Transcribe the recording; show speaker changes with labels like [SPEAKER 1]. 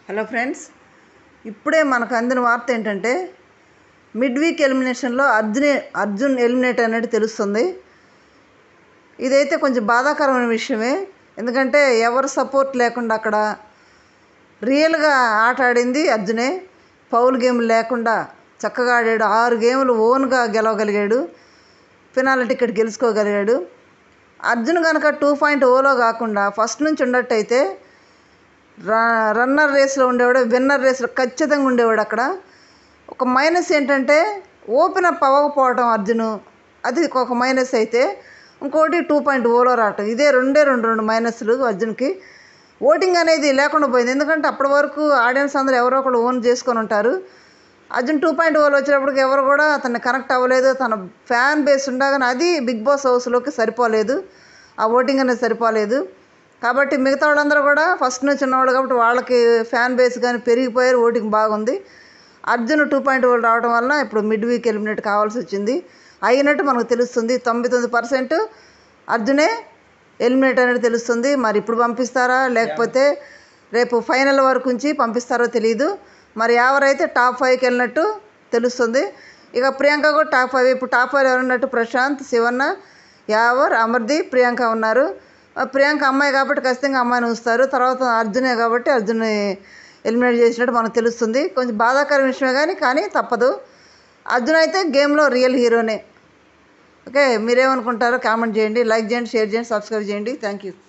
[SPEAKER 1] hello friends ఇప్పుడే మనకు అందిన వార్త ఏంటంటే మిడ్ వీక్ ఎలిమినేషన్లో అర్జునే అర్జున్ ఎలిమినేట్ అనేది తెలుస్తుంది ఇదైతే కొంచెం బాధాకరమైన విషయమే ఎందుకంటే ఎవరు సపోర్ట్ లేకుండా అక్కడ రియల్గా ఆట ఆడింది అర్జునే పౌల్ గేమ్లు లేకుండా చక్కగా ఆడాడు ఆరు గేములు ఓన్గా గెలవగలిగాడు ఫినాల టికెట్ గెలుచుకోగలిగాడు అర్జున్ కనుక టూ పాయింట్ ఓలో కాకుండా ఫస్ట్ నుంచి ఉన్నట్టయితే ర- రన్నర్ రేస్లో ఉండేవాడు విన్నర్ రేస్లో ఖచ్చితంగా ఉండేవాడు అక్కడ ఒక మైనస్ ఏంటంటే ఓపెన్ అప్ అవ్వకపోవడం అర్జును అది ఒక మైనస్ అయితే ఇంకోటి టూ పాయింట్ ఓలో రావటం ఇదే రెండే రెండు రెండు మైనస్లు అర్జున్కి ఓటింగ్ అనేది లేకుండా పోయింది ఎందుకంటే అప్పటి వరకు ఆడియన్స్ అందరూ ఎవరో ఒకరు ఓన్ చేసుకొని ఉంటారు అర్జున్ టూ పాయింట్ ఓలో వచ్చినప్పటికి ఎవరు కూడా అతన్ని కనెక్ట్ అవ్వలేదు తన ఫ్యాన్ బేస్ ఉండగానే అది బిగ్ బాస్ హౌస్లోకి సరిపోలేదు ఆ ఓటింగ్ అనేది సరిపోలేదు కాబట్టి మిగతా వాళ్ళందరూ కూడా ఫస్ట్ నుంచి ఉన్నవాళ్ళు కాబట్టి వాళ్ళకి ఫ్యాన్ బేస్ కానీ పెరిగిపోయారు ఓటింగ్ బాగుంది అర్జున్ టూ పాయింట్ ఓల్ రావడం వలన ఇప్పుడు మిడ్ వీక్ ఎలిమినేట్ కావాల్సి వచ్చింది అయినట్టు మనకు తెలుస్తుంది తొంభై తొమ్మిది పర్సెంట్ అర్జునే ఎలిమినేట్ అనేది తెలుస్తుంది మరి ఇప్పుడు పంపిస్తారా లేకపోతే రేపు ఫైనల్ వరకు ఉంచి పంపిస్తారో తెలియదు మరి ఎవరైతే టాప్ ఫైవ్కి వెళ్ళినట్టు తెలుస్తుంది ఇక ప్రియాంక కూడా టాప్ ఫైవ్ ఇప్పుడు టాప్ ఫైవ్ ఎవరున్నట్టు ప్రశాంత్ శివన్న యావర్ అమర్దీప్ ప్రియాంక ఉన్నారు ఆ ప్రియాంక అమ్మాయి కాబట్టి ఖచ్చితంగా అమ్మాయిని ఉంచుతారు తర్వాత అర్జునే కాబట్టి అర్జున్ని ఎలిమినేట్ చేసినట్టు మనకు తెలుస్తుంది కొంచెం బాధాకర విషయమే కానీ కానీ తప్పదు అర్జున్ అయితే గేమ్లో రియల్ హీరోనే ఓకే మీరేమనుకుంటారో కామెంట్ చేయండి లైక్ చేయండి షేర్ చేయండి సబ్స్క్రైబ్ చేయండి థ్యాంక్ యూ